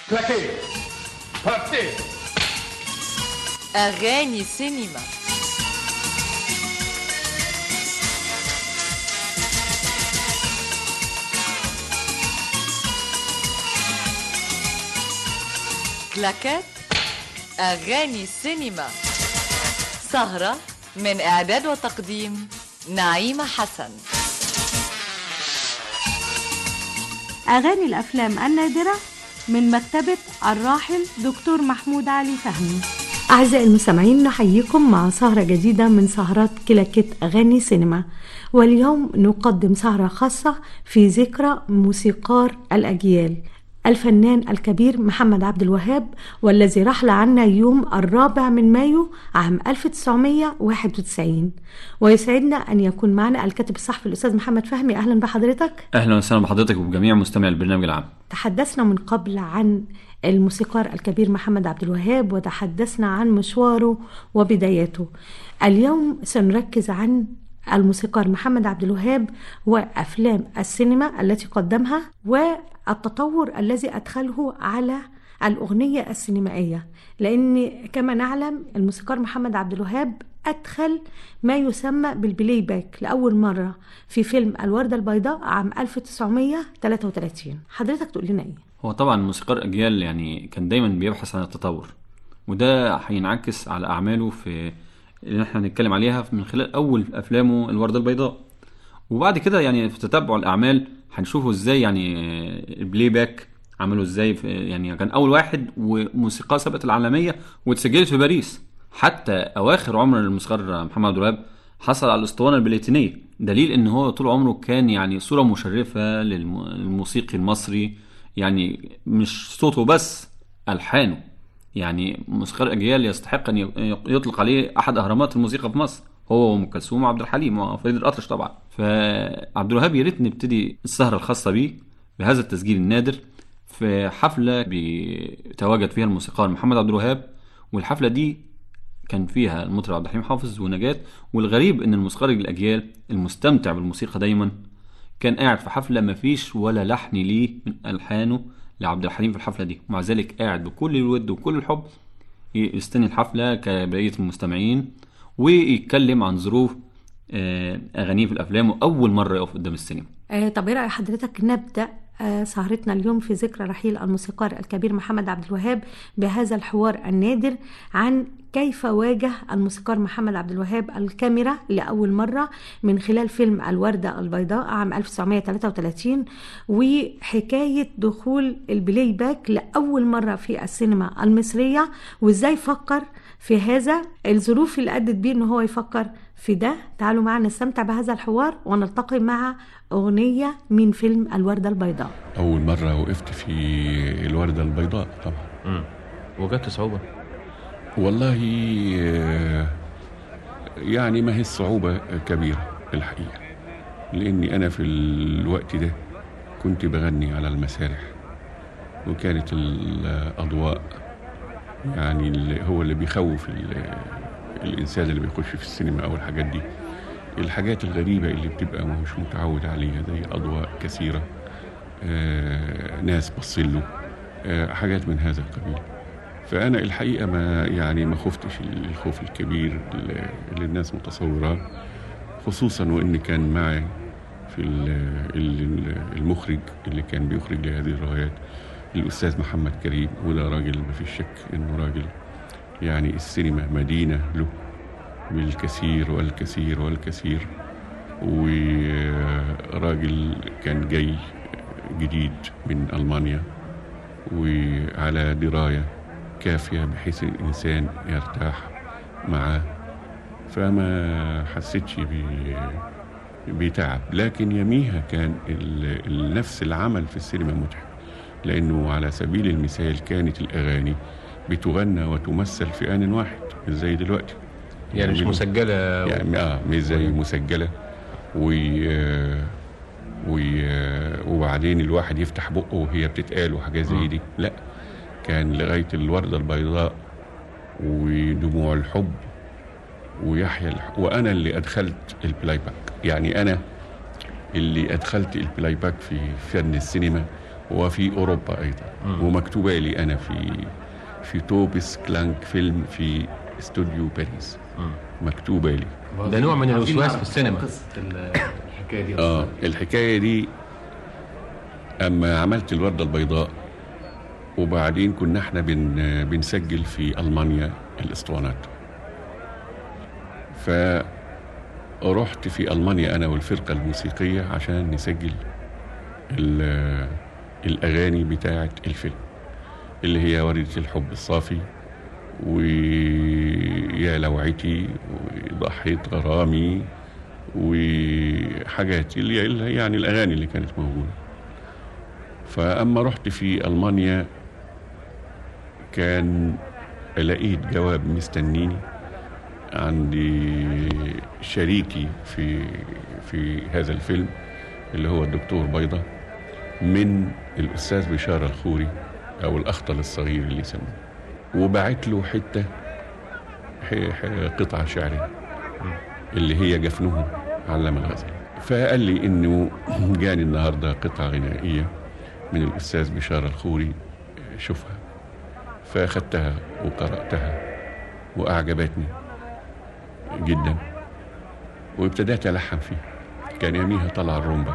كلاكي بارتي أغاني سينما كلاكات أغاني سينما سهرة من إعداد وتقديم نعيمة حسن أغاني الأفلام النادرة من مكتبة الراحل دكتور محمود علي فهمي أعزائي المستمعين نحييكم مع سهرة جديدة من سهرات كلاكيت أغاني سينما واليوم نقدم سهرة خاصة في ذكرى موسيقار الأجيال الفنان الكبير محمد عبد الوهاب والذي رحل عنا يوم الرابع من مايو عام 1991 ويسعدنا أن يكون معنا الكاتب الصحفي الأستاذ محمد فهمي أهلا بحضرتك اهلا وسهلا بحضرتك وبجميع مستمعي البرنامج العام تحدثنا من قبل عن الموسيقار الكبير محمد عبد الوهاب وتحدثنا عن مشواره وبداياته اليوم سنركز عن الموسيقار محمد عبد الوهاب وافلام السينما التي قدمها والتطور الذي ادخله على الاغنيه السينمائيه لان كما نعلم الموسيقار محمد عبد الوهاب ادخل ما يسمى بالبلاي باك لاول مره في فيلم الورده البيضاء عام 1933 حضرتك تقول لنا ايه هو طبعا موسيقار اجيال يعني كان دايما بيبحث عن التطور وده هينعكس على اعماله في اللي احنا هنتكلم عليها من خلال اول افلامه الورده البيضاء وبعد كده يعني في تتبع الاعمال هنشوفه ازاي يعني البلاي باك عمله ازاي في يعني كان اول واحد وموسيقاه سبقت العالميه واتسجلت في باريس حتى اواخر عمر الموسيقار محمد عبد الوهاب حصل على الاسطوانه البلاتينيه دليل ان هو طول عمره كان يعني صوره مشرفه للم- للموسيقي المصري يعني مش صوته بس الحانه يعني موسيقار اجيال يستحق ان ي- يطلق عليه احد اهرامات الموسيقى في مصر هو وام كلثوم وعبد الحليم وفريد الاطرش طبعا فعبد الوهاب يا ريت نبتدي السهره الخاصه بيه بهذا التسجيل النادر في حفله بيتواجد فيها الموسيقار محمد عبد الوهاب والحفله دي كان فيها المطرب عبد الحليم حافظ ونجاة والغريب ان الموسيقار الاجيال المستمتع بالموسيقى دايما كان قاعد في حفله ما فيش ولا لحن ليه من الحانه لعبد الحليم في الحفله دي ومع ذلك قاعد بكل الود وكل الحب يستني الحفله كبقيه المستمعين ويتكلم عن ظروف آه، اغانيه في الافلام واول مره يقف قدام السينما آه طب ايه راي حضرتك نبدا آه سهرتنا اليوم في ذكرى رحيل الموسيقار الكبير محمد عبد الوهاب بهذا الحوار النادر عن كيف واجه الموسيقار محمد عبد الوهاب الكاميرا لأول مرة من خلال فيلم الوردة البيضاء عام 1933 وحكاية دخول البلاي باك لأول مرة في السينما المصرية وإزاي فكر في هذا الظروف اللي أدت بيه إن هو يفكر في ده تعالوا معنا نستمتع بهذا الحوار ونلتقي مع أغنية من فيلم الوردة البيضاء أول مرة وقفت في الوردة البيضاء طبعا امم وجدت صعوبة والله آه، يعني ما هي الصعوبة كبيرة الحقيقة لأني أنا في الوقت ده كنت بغني على المسارح وكانت الأضواء يعني اللي هو اللي بيخوف ال- الإنسان اللي بيخش في السينما أو الحاجات دي الحاجات الغريبة اللي بتبقى مش متعود عليها زي أضواء كثيرة آه، ناس بصله آه، حاجات من هذا القبيل فأنا الحقيقة ما يعني ما خفتش الخوف الكبير اللي اللي الناس متصوراه خصوصا وإن كان معي في ال- ال- المخرج اللي كان بيخرج لهذه الروايات الأستاذ محمد كريم وده راجل ما فيش شك إنه راجل يعني السينما مدينة له بالكثير والكثير والكثير وراجل كان جاي جديد من ألمانيا وعلى دراية كافية بحيث الإنسان يرتاح معاه فما حسيتش ب- بتعب لكن يميها كان ال- ال- نفس العمل في السينما متعب لأنه على سبيل المثال كانت الأغاني بتغنى وتمثل في آن واحد مش زي دلوقتي يعني مش يعملوا- مسجلة يعني اه مش زي مسجله و و وبعدين الواحد يفتح بقه وهي بتتقال وحاجات زي دي لا كان لغايه الورده البيضاء ودموع الحب ويحيى الح... وانا اللي ادخلت البلاي باك يعني انا اللي ادخلت البلاي باك في فن السينما وفي اوروبا ايضا ومكتوبه لي انا في في توبس كلانك فيلم في استوديو باريس مكتوبه لي ده نوع من عاوزين الوسواس نعرف في السينما. قصة ال- الحكاية دي اه أصلاً. الحكايه دي اما عملت الورده البيضاء وبعدين كنا احنا بن بنسجل في المانيا الاسطوانات فرحت في المانيا انا والفرقه الموسيقيه عشان نسجل ال- الاغاني بتاعه الفيلم اللي هي وردة الحب الصافي ويا لوعتي وضحيت غرامي وحاجات اللي اللي هي يعني الاغاني اللي كانت موجوده فاما رحت في المانيا كان لقيت جواب مستنيني عندي شريكي في في هذا الفيلم اللي هو الدكتور بيضة من الأستاذ بشار الخوري أو الأخطل الصغير اللي يسموه وبعت له حتة ح- ح- قطعة شعرية اللي هي جفنه علم الغزل فقال لي انه جاني النهارده قطعه غنائيه من الاستاذ بشار الخوري شوفها فاخدتها وقراتها واعجبتني جدا وابتدأت الحن فيها كان يوميها طلع الرومبا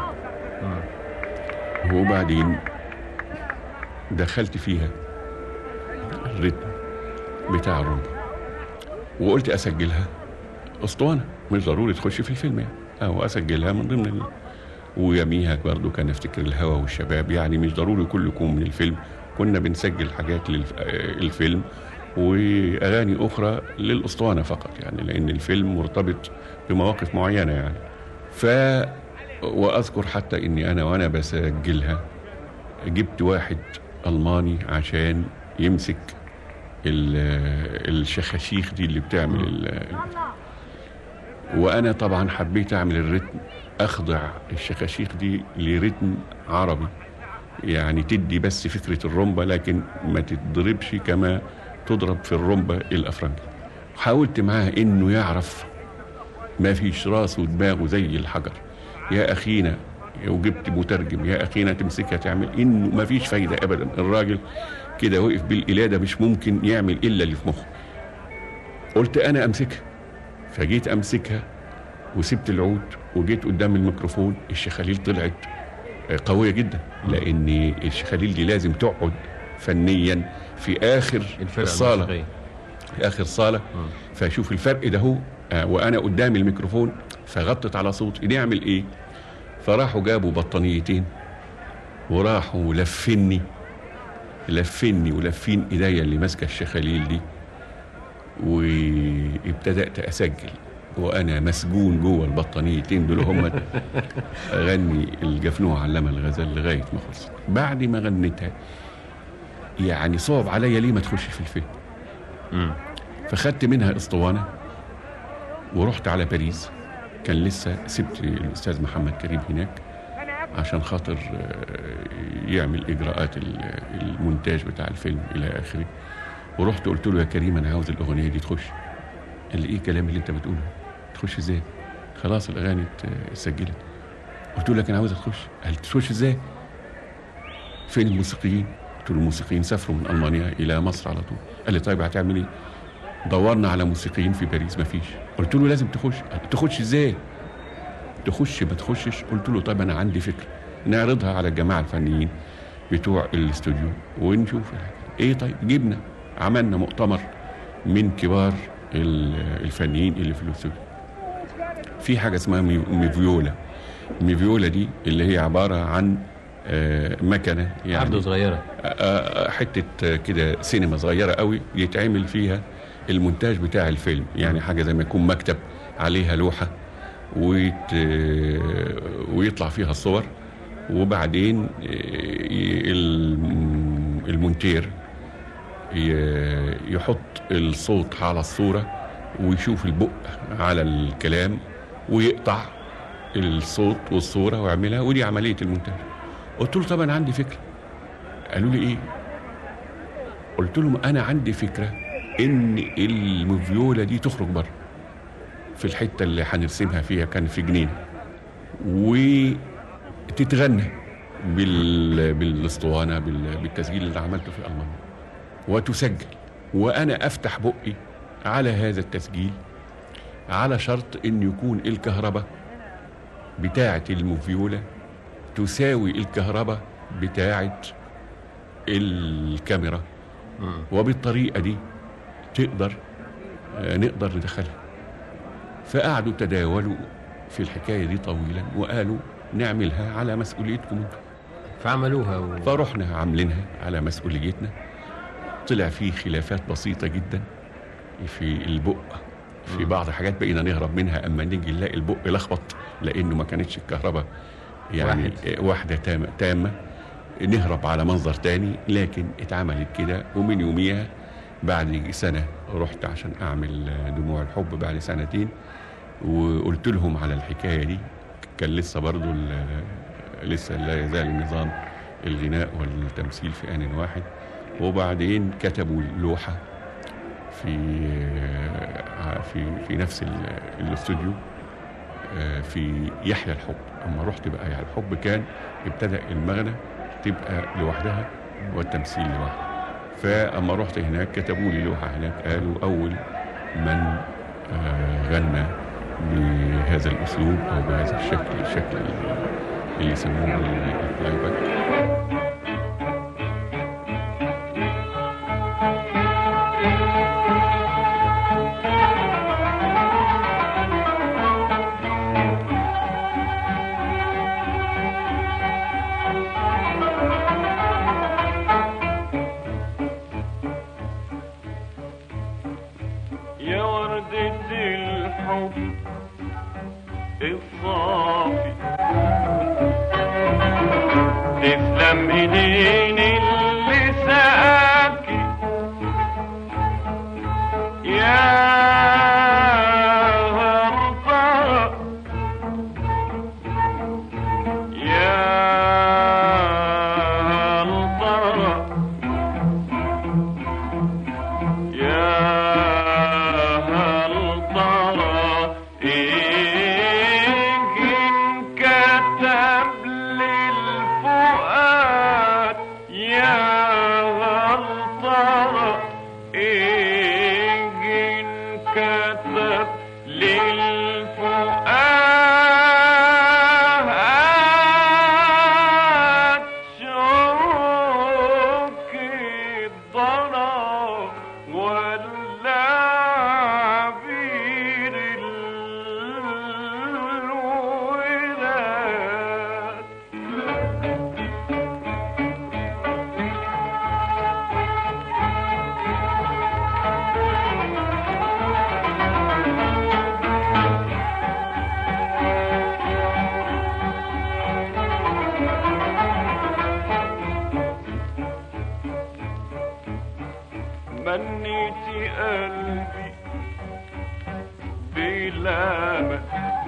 وبعدين دخلت فيها الريتم بتاع الرومبا وقلت اسجلها اسطوانه مش ضروري تخش في الفيلم يعني او اسجلها من ضمن ال... ويميها برضو كان افتكر الهوى والشباب يعني مش ضروري كله يكون من الفيلم كنا بنسجل حاجات للفيلم واغاني اخرى للاسطوانه فقط يعني لان الفيلم مرتبط بمواقف معينه يعني ف واذكر حتى اني انا وانا بسجلها جبت واحد الماني عشان يمسك ال- الشخاشيخ دي اللي بتعمل ال- وانا طبعا حبيت اعمل الريتم اخضع الشخاشيخ دي لريتم عربي يعني تدي بس فكره الرومبا لكن ما تتضربش كما تضرب في الرومبا الافرنجي حاولت معاه انه يعرف ما فيش راسه ودماغه زي الحجر يا اخينا وجبت مترجم يا اخينا تمسكها تعمل انه ما فيش فايده ابدا الراجل كده وقف بالالاده مش ممكن يعمل الا اللي في مخه قلت انا امسكها فجيت امسكها وسبت العود وجيت قدام الميكروفون الشخاليل طلعت قويه جدا لان الشخاليل دي لازم تقعد فنيا في اخر الفرقه الصاله الموسيقية. في اخر صاله فاشوف الفرق ده هو آه، وانا قدام الميكروفون فغطت على صوتي نعمل ايه فراحوا جابوا بطانيتين وراحوا لفني لفني ولفين ايديا اللي ماسكه الشخاليل دي وابتدات اسجل وانا مسجون جوه البطانيتين دول هم اغني الجفنوع علم الغزال لغايه ما خلصت بعد ما غنيتها يعني صعب عليا ليه ما تخش في الفيلم فخدت منها اسطوانه ورحت على باريس كان لسه سبت الاستاذ محمد كريم هناك عشان خاطر آه، يعمل اجراءات ال- المونتاج بتاع الفيلم الى اخره ورحت قلت له يا كريم انا عاوز الاغنيه دي تخش قال لي ايه الكلام اللي انت بتقوله تخش ازاي خلاص الاغاني ات- اتسجلت قلت له لكن عاوزها تخش قال تخش ازاي فين الموسيقيين قلت له الموسيقيين سافروا من المانيا الى مصر على طول قال لي طيب هتعمل ايه دورنا على موسيقيين في باريس مفيش قلت له لازم تخش قال تخش ازاي تخش ما تخشش قلت له طيب انا عندي فكره نعرضها على الجماعه الفنيين بتوع الاستوديو ونشوف الحاجة. ايه طيب جبنا عملنا مؤتمر من كبار ال- الفنيين اللي في الاستوديو في حاجه اسمها مي- ميفيولا الميفيولا دي اللي هي عباره عن آه، مكنه يعني عبده صغيره آه، حته آه، كده سينما صغيره قوي يتعمل فيها المونتاج بتاع الفيلم يعني حاجه زي ما يكون مكتب عليها لوحه ويت آه، ويطلع فيها الصور وبعدين آه، ي- الم- المونتير ي- يحط الصوت على الصوره ويشوف البق على الكلام ويقطع الصوت والصوره ويعملها ودي عمليه المونتاج قلت له طب انا عندي فكره قالوا لي ايه قلت لهم انا عندي فكره ان المفيولا دي تخرج بره في الحته اللي هنرسمها فيها كان في جنينه وتتغنى بال... بالاسطوانه بال... بالتسجيل اللي عملته في المانيا وتسجل وانا افتح بقي على هذا التسجيل على شرط ان يكون الكهرباء بتاعه الموفيولا تساوي الكهرباء بتاعه الكاميرا وبالطريقه دي تقدر آه، نقدر ندخلها فقعدوا تداولوا في الحكايه دي طويلا وقالوا نعملها على مسؤوليتكم انتم فعملوها و... فرحنا عاملينها على مسؤوليتنا طلع فيه خلافات بسيطة جدا في البق في بعض حاجات بقينا نهرب منها اما نيجي نلاقي البق لخبط لانه ما كانتش الكهرباء يعني واحد. واحد. واحده تامه تامه نهرب على منظر تاني لكن اتعملت كده ومن يوميها بعد سنه رحت عشان اعمل دموع الحب بعد سنتين وقلت لهم على الحكايه دي كان لسه برضو ال- لسه لا يزال النظام الغناء والتمثيل في آن واحد وبعدين كتبوا لوحة في في في نفس ال- الاستوديو آه، في يحيى الحب اما رحت بقى يحيى الحب كان ابتدأ المغنى تبقى لوحدها والتمثيل لوحده فاما رحت هناك كتبوا لي لوحة هناك قالوا أول من آه، غنى بهذا الأسلوب أو بهذا الشكل الشكل اللي يسموه البلاي باك يا وردة الحب الصافي تسلم ايدين اللي سقاكي يا غرفة يا غرفة يا هل ترى إن كتب للفؤاد يا هل ترى إن كتب للفؤاد شوك الضنا ولا عبير الوداد منيتي قلبي بلامة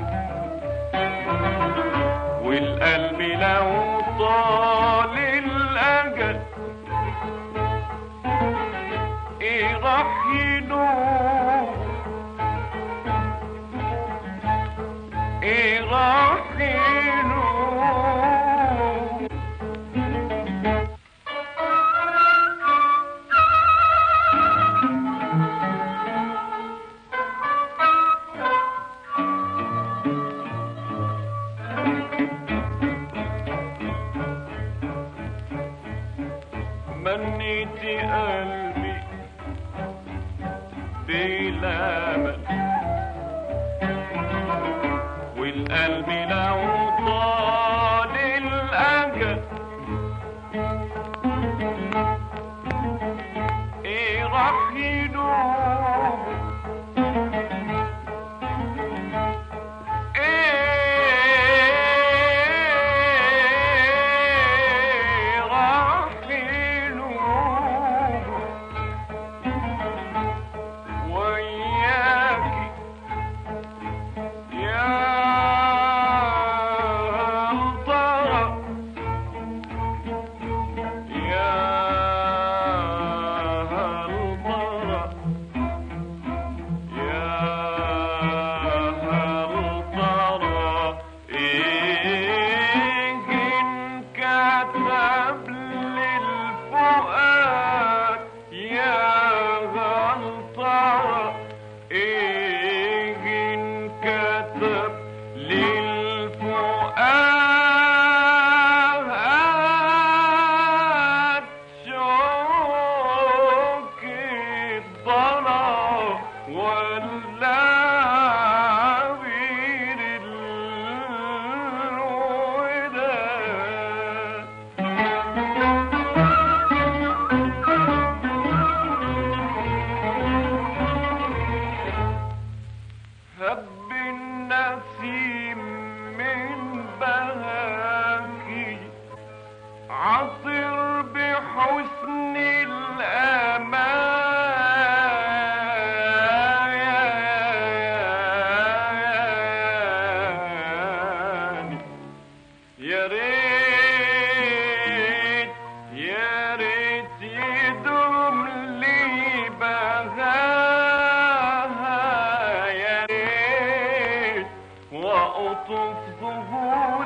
والقلب لو طال الأجل إيه راح ينوم إيه راح ينوم منيتي قلبي بلا أمل والقلب لو طال الأجل إيه راح ينوم إيه راح ينوم وياك يا ريت يا ريت يدوم لي بهاها يا ريت واقطف ظهور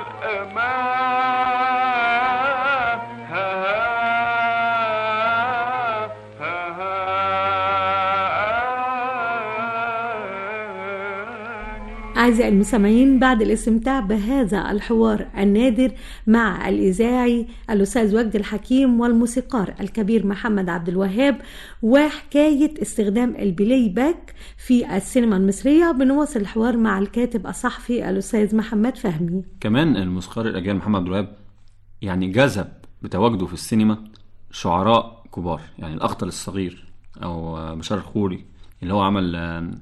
الامان أعزائي المستمعين بعد الاستمتاع بهذا الحوار النادر مع الإذاعي الأستاذ وجدي الحكيم والموسيقار الكبير محمد عبد الوهاب وحكاية استخدام البلاي باك في السينما المصرية بنواصل الحوار مع الكاتب الصحفي الأستاذ محمد فهمي كمان الموسيقار الاجيال محمد عبد الوهاب يعني جذب بتواجده في السينما شعراء كبار يعني الاخطل الصغير او آه، بشار الخوري اللي هو عمل آه،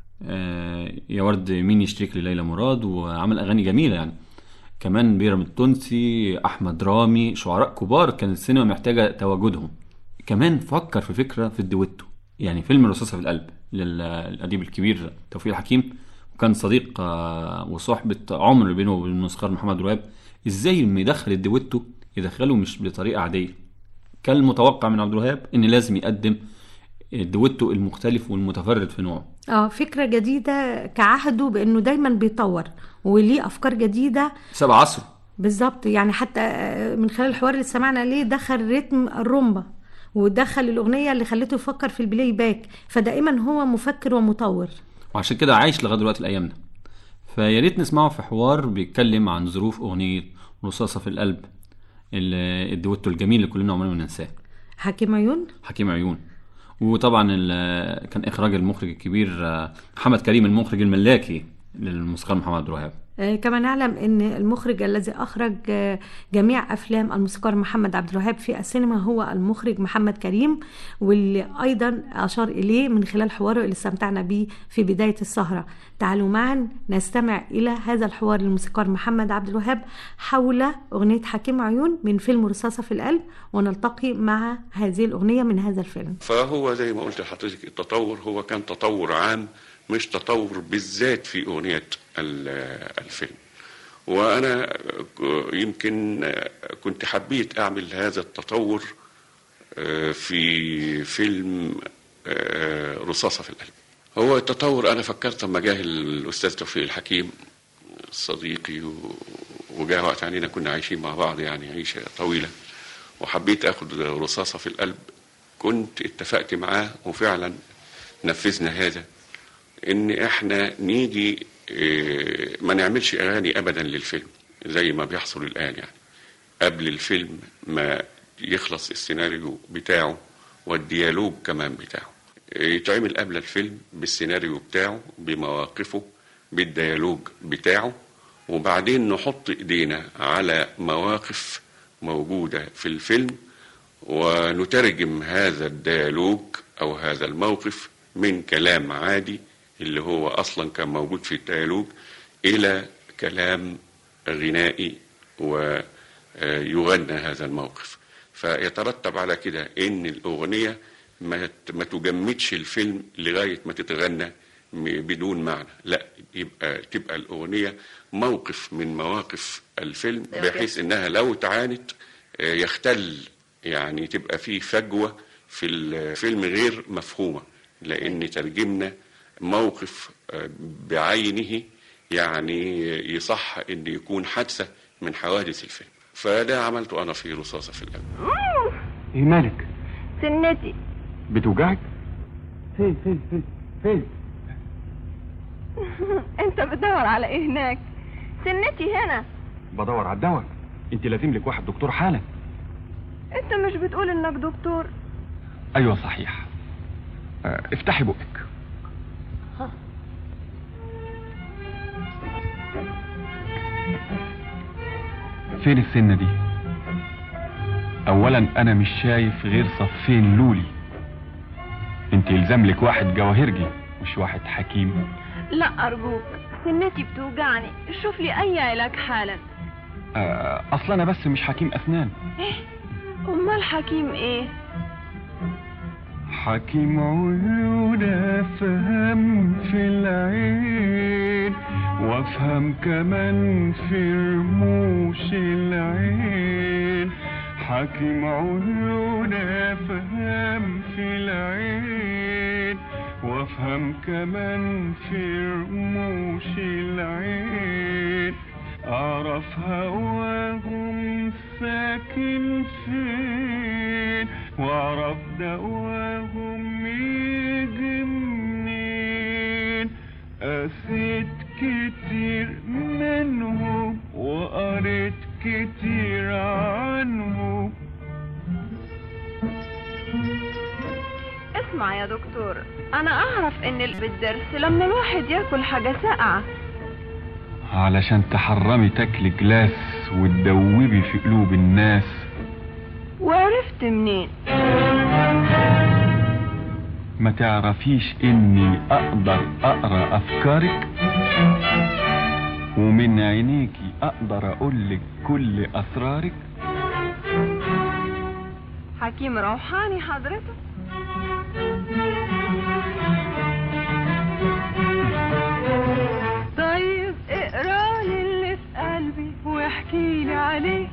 آه، يا ورد مين يشترك لليلى مراد وعمل اغاني جميله يعني كمان بيرم التونسي احمد رامي شعراء كبار كان السينما محتاجه تواجدهم كمان فكر في فكره في الدويتو يعني فيلم الرصاصه في القلب للاديب الكبير توفيق الحكيم وكان صديق آه، وصحبه عمر بينه وبين الموسيقار محمد عبد الوهاب ازاي لما يدخل الدويتو يدخله مش بطريقه عاديه كان المتوقع من عبد الوهاب ان لازم يقدم الدويتو المختلف والمتفرد في نوعه اه فكرة جديدة كعهده بأنه دايما بيطور وليه أفكار جديدة سبع عصره بالظبط يعني حتى آه، من خلال الحوار اللي سمعنا ليه دخل رتم الرومبا ودخل الأغنية اللي خلته يفكر في البلاي باك فدائما هو مفكر ومطور وعشان كده عايش لغايه دلوقتي الايام ده فيا ريت نسمعه في حوار بيتكلم عن ظروف اغنيه رصاصه في القلب ال- الدويتو الجميل اللي كلنا عمرنا ما ننساه حكيم عيون حكيم عيون وطبعا ال- كان اخراج المخرج الكبير آه، محمد كريم المخرج الملاكي للموسيقار محمد عبد الوهاب آه، كما نعلم ان المخرج الذي اخرج آه، جميع افلام الموسيقار محمد عبد الوهاب في السينما هو المخرج محمد كريم واللي ايضا اشار اليه من خلال حواره اللي استمتعنا به في بدايه السهره تعالوا معا نستمع الى هذا الحوار للموسيقار محمد عبد الوهاب حول اغنيه حكيم عيون من فيلم رصاصه في القلب ونلتقي مع هذه الاغنيه من هذا الفيلم فهو زي ما قلت لحضرتك التطور هو كان تطور عام مش تطور بالذات في أغنية ال- الفيلم وأنا يمكن كنت حبيت أعمل هذا التطور آه، في فيلم آه، رصاصة في القلب هو التطور أنا فكرت لما جاه الأستاذ توفيق الحكيم صديقي و- وجاء وقت علينا كنا عايشين مع بعض يعني عيشة طويلة وحبيت اخد رصاصة في القلب كنت اتفقت معاه وفعلا نفذنا هذا ان احنا نيجي اه، ما نعملش اغاني ابدا للفيلم زي ما بيحصل الان يعني قبل الفيلم ما يخلص السيناريو بتاعه والديالوج كمان بتاعه يتعمل قبل الفيلم بالسيناريو بتاعه بمواقفه بالديالوج بتاعه وبعدين نحط ايدينا على مواقف موجودة في الفيلم ونترجم هذا الديالوج او هذا الموقف من كلام عادي اللي هو اصلا كان موجود في الديالوج الى كلام غنائي ويغنى هذا الموقف فيترتب على كده ان الاغنيه ما ما تجمدش الفيلم لغايه ما تتغنى م- بدون معنى لا يبقى تبقى الاغنيه موقف من مواقف الفيلم بحيث انها لو تعانت آه، يختل يعني تبقى فيه فجوه في الفيلم غير مفهومه لان ترجمنا موقف آه، بعينه يعني يصح ان يكون حادثه من حوادث الفيلم فده عملته انا في رصاصه في القلب ايه مالك سنتي بتوجعك فين فين فين فين انت بتدور على ايه هناك سنتي هنا بدور على الدواء انت لازم لك واحد دكتور حالا انت مش بتقول انك دكتور ايوه صحيح اه، افتحي بقك فين السنة دي اولا انا مش شايف غير صفين لولي انت يلزم لك واحد جواهرجي مش واحد حكيم لا ارجوك سنتي بتوجعني شوف لي اي علاج حالا اه، اصلا انا بس مش حكيم اسنان امال حكيم ايه حكيم عيون افهم في العين وافهم كمان في رموش العين حكيم عيون افهم في العين وافهم كمان في رموش العين اعرف هواهم ساكن فين واعرف دواهم يجي منين قسيت كتير منهم وقريت كتير عنهم اسمع يا دكتور انا اعرف ان ال- بالدرس لما الواحد ياكل حاجة ساقعة علشان تحرمي تاكلي جلاس وتدوبي في قلوب الناس وعرفت منين ما تعرفيش اني اقدر اقرا افكارك ومن عينيكي اقدر اقولك كل اسرارك حكيم روحاني حضرتك طيب اقرا لي اللي في قلبي واحكي لي عليه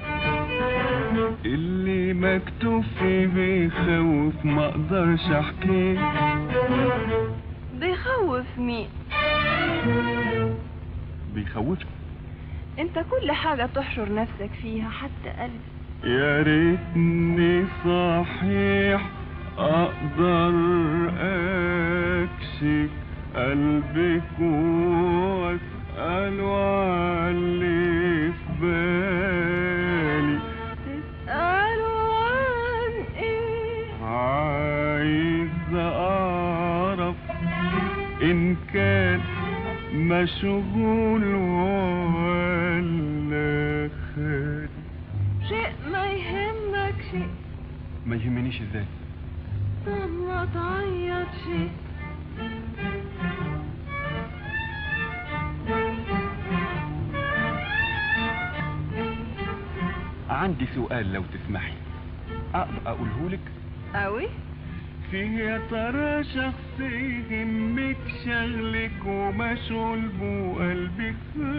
اللي مكتوب فيه بيخوف ما اقدرش احكيه بيخوف مين بيخوفك انت كل حاجة تحشر نفسك فيها حتى قلبي يا ريتني صحيح اقدر اكشف قلبك واساله على اللي في بالي تسألوا عن ايه عايز اعرف ان كان مشغول ولا خالي شيء ما يهمك شيء ما يهمنيش ازاي طب ما تعيط شيء عندي سؤال لو تسمحي اقدر اقوله لك قوي فيه يا ترى شخص يهمك شغلك ومشغول بقلبك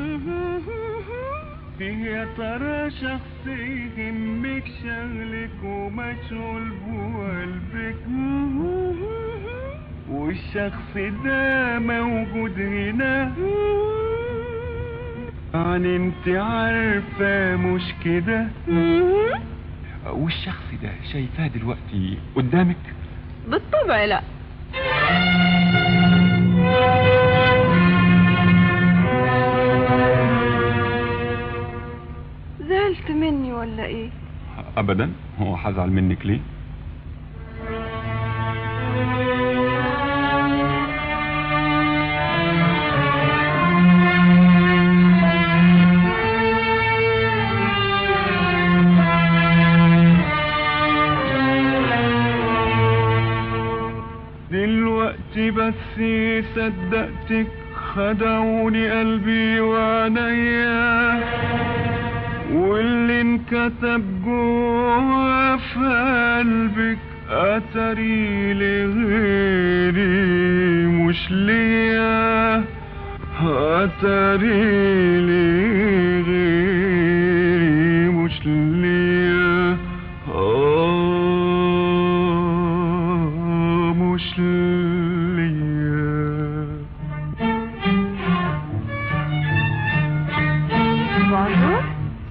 فيه يا ترى شخص يهمك شغلك ومشغول بقلبك والشخص ده موجود هنا يعني انت عارفة مش كده والشخص ده شايفاه دلوقتي قدامك بالطبع لا زعلت مني ولا ايه ابدا هو هزعل منك ليه دلوقتي بس صدقتك خدعوني قلبي وعينيا واللي انكتب جوا في قلبك اتري لغيري مش ليا اتري لغيري مش ليا آه مش ليا معذور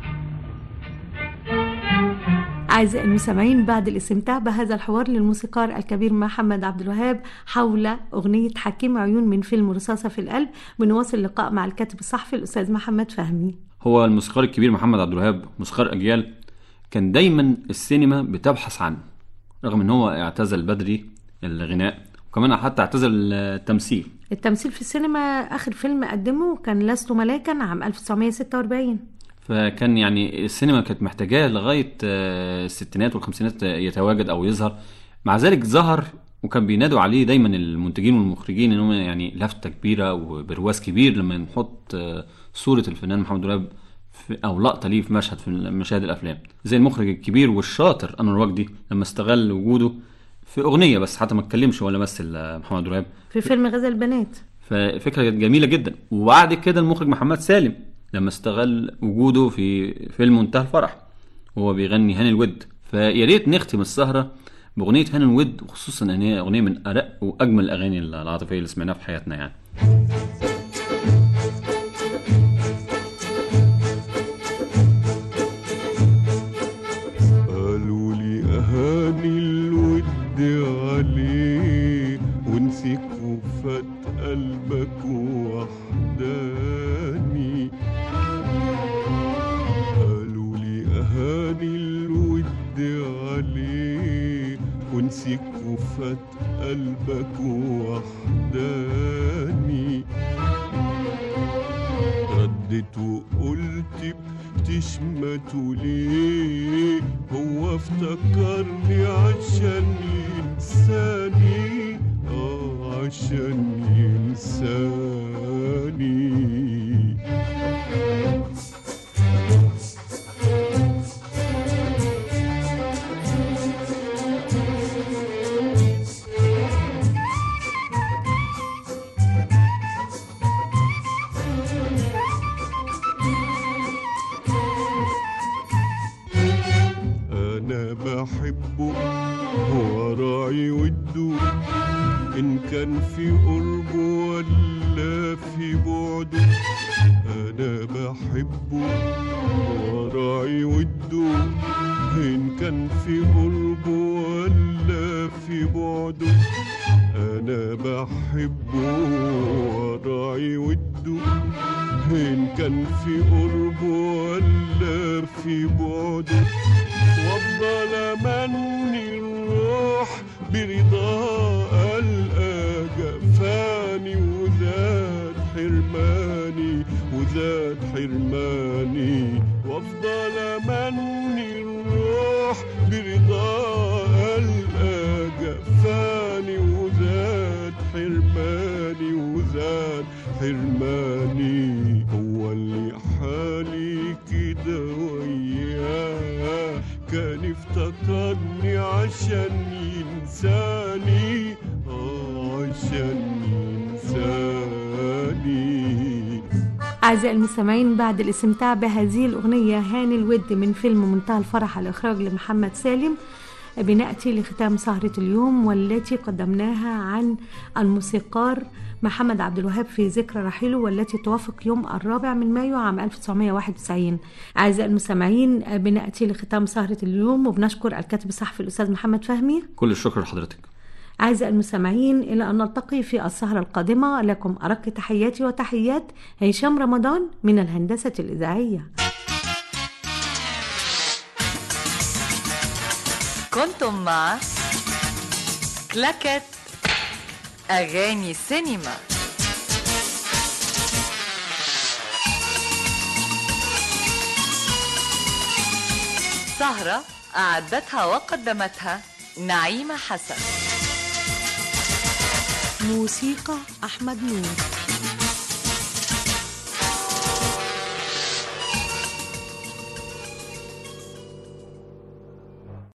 أعزائي المستمعين بعد الاستمتاع بهذا الحوار للموسيقار الكبير محمد عبد الوهاب حول أغنية حكيم عيون من فيلم رصاصة في القلب بنواصل اللقاء مع الكاتب الصحفي الأستاذ محمد فهمي هو الموسيقار الكبير محمد عبد الوهاب موسيقار اجيال كان دايما السينما بتبحث عنه رغم ان هو اعتزل بدري الغناء وكمان حتى اعتزل التمثيل التمثيل في السينما آخر فيلم قدمه كان لست ملاكا عام 1946 فكان يعني السينما كانت محتاجاه لغايه آه، الستينات والخمسينات يتواجد او يظهر مع ذلك ظهر وكان بينادوا عليه دايما المنتجين والمخرجين ان هم يعني لفته كبيره وبرواز كبير لما نحط آه، صوره الفنان محمد راب في او لقطه ليه في مشهد في مشاهد الافلام زي المخرج الكبير والشاطر انور وجدي لما استغل وجوده في اغنيه بس حتى ما اتكلمش ولا مثل آه، محمد راب في فيلم غزل البنات ففكره كانت جميله جدا وبعد كده المخرج محمد سالم لما استغل وجوده في فيلم منتهى الفرح وهو بيغني هاني الود فيا ريت نختم السهرة بأغنية هاني الود وخصوصا إن هي أغنية من أرق وأجمل الأغاني العاطفية اللي سمعناها في حياتنا يعني قالوا لي أهاني الود عليه ونسيك وفات قلبك وحداني قالوا لي أهاني الود عليه ونسيك وفات قلبك وحداني ردت وقلت بتشمتوا ليه هو افتكرني عشان ينساني اه عشان ينساني انا بحبه هو راعي وده ان كان في قربه ولا في بعده انا بحبه هو راعي وده ان كان في قربه ولا في بعده انا بحبه وراعي وده إن كان في قربه ولا في بعده وافضل امني الروح برضا القى جفاني وزاد حرماني وزاد حرماني وافضل امني الروح برضا القى جفاني وزاد حرماني وزاد حرماني هو اللي حالي كده وياه كان افتكرني عشان ينساني اه عشان ينساني أعزائي المستمعين بعد الاستمتاع بهذه الأغنية هاني الود من فيلم منتهى الفرح الإخراج لمحمد سالم بنأتي لختام سهرة اليوم والتي قدمناها عن الموسيقار محمد عبد الوهاب في ذكرى رحيله والتي توافق يوم الرابع من مايو عام 1991 أعزائي المستمعين بنأتي لختام سهرة اليوم وبنشكر الكاتب الصحفي الأستاذ محمد فهمي كل الشكر لحضرتك أعزائي المستمعين إلى أن نلتقي في السهرة القادمة لكم أرق تحياتي وتحيات هشام رمضان من الهندسة الإذاعية كنتم مع كلاكت أغاني سينما سهرة أعدتها وقدمتها نعيمة حسن موسيقى أحمد نور